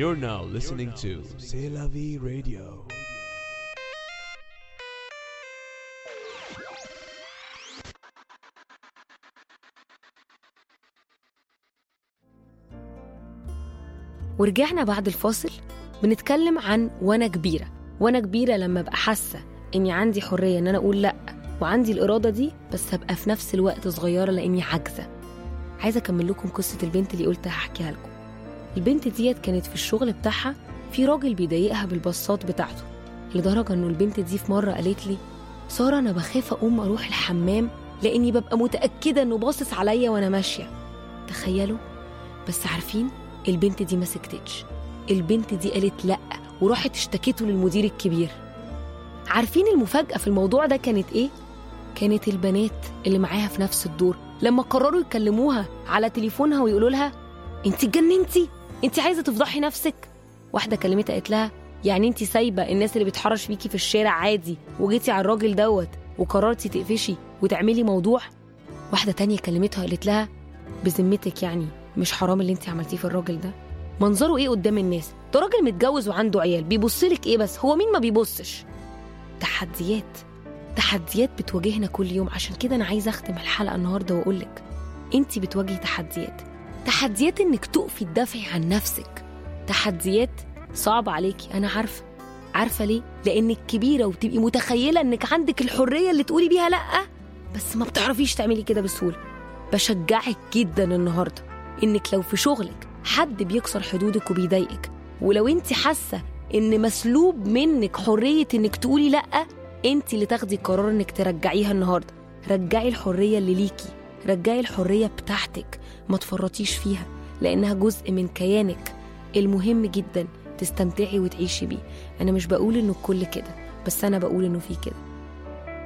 You're now listening to C'est la vie radio. ورجعنا بعد الفاصل بنتكلم عن وانا كبيره وانا كبيره لما ابقى حاسه اني عندي حريه ان انا اقول لا وعندي الاراده دي بس هبقى في نفس الوقت صغيره لاني عاجزه عايزه اكمل لكم قصه البنت اللي قلت هحكيها لكم البنت ديت كانت في الشغل بتاعها في راجل بيضايقها بالبصات بتاعته لدرجه انه البنت دي في مره قالت لي ساره انا بخاف اقوم اروح الحمام لاني ببقى متاكده انه باصص عليا وانا ماشيه تخيلوا بس عارفين البنت دي ما سكتتش البنت دي قالت لا وراحت اشتكته للمدير الكبير عارفين المفاجأة في الموضوع ده كانت ايه؟ كانت البنات اللي معاها في نفس الدور لما قرروا يكلموها على تليفونها ويقولوا لها انت اتجننتي انت عايزة تفضحي نفسك واحدة كلمتها قالت لها يعني انت سايبة الناس اللي بتحرش فيكي في الشارع عادي وجيتي على الراجل دوت وقررتي تقفشي وتعملي موضوع واحدة تانية كلمتها قالت لها بذمتك يعني مش حرام اللي انت عملتيه في الراجل ده منظره ايه قدام الناس ده راجل متجوز وعنده عيال بيبصلك ايه بس هو مين ما بيبصش تحديات تحديات بتواجهنا كل يوم عشان كده انا عايزه اختم الحلقه النهارده واقول لك انت بتواجهي تحديات تحديات انك تقفي تدافعي عن نفسك تحديات صعبه عليكي انا عارفه عارفه ليه لانك كبيره وبتبقي متخيله انك عندك الحريه اللي تقولي بيها لا بس ما بتعرفيش تعملي كده بسهوله بشجعك جدا النهارده انك لو في شغلك حد بيكسر حدودك وبيضايقك ولو انت حاسه ان مسلوب منك حريه انك تقولي لا انت اللي تاخدي قرار انك ترجعيها النهارده رجعي الحريه اللي ليكي رجعي الحريه بتاعتك ما تفرطيش فيها لانها جزء من كيانك المهم جدا تستمتعي وتعيشي بيه انا مش بقول انه الكل كده بس انا بقول انه في كده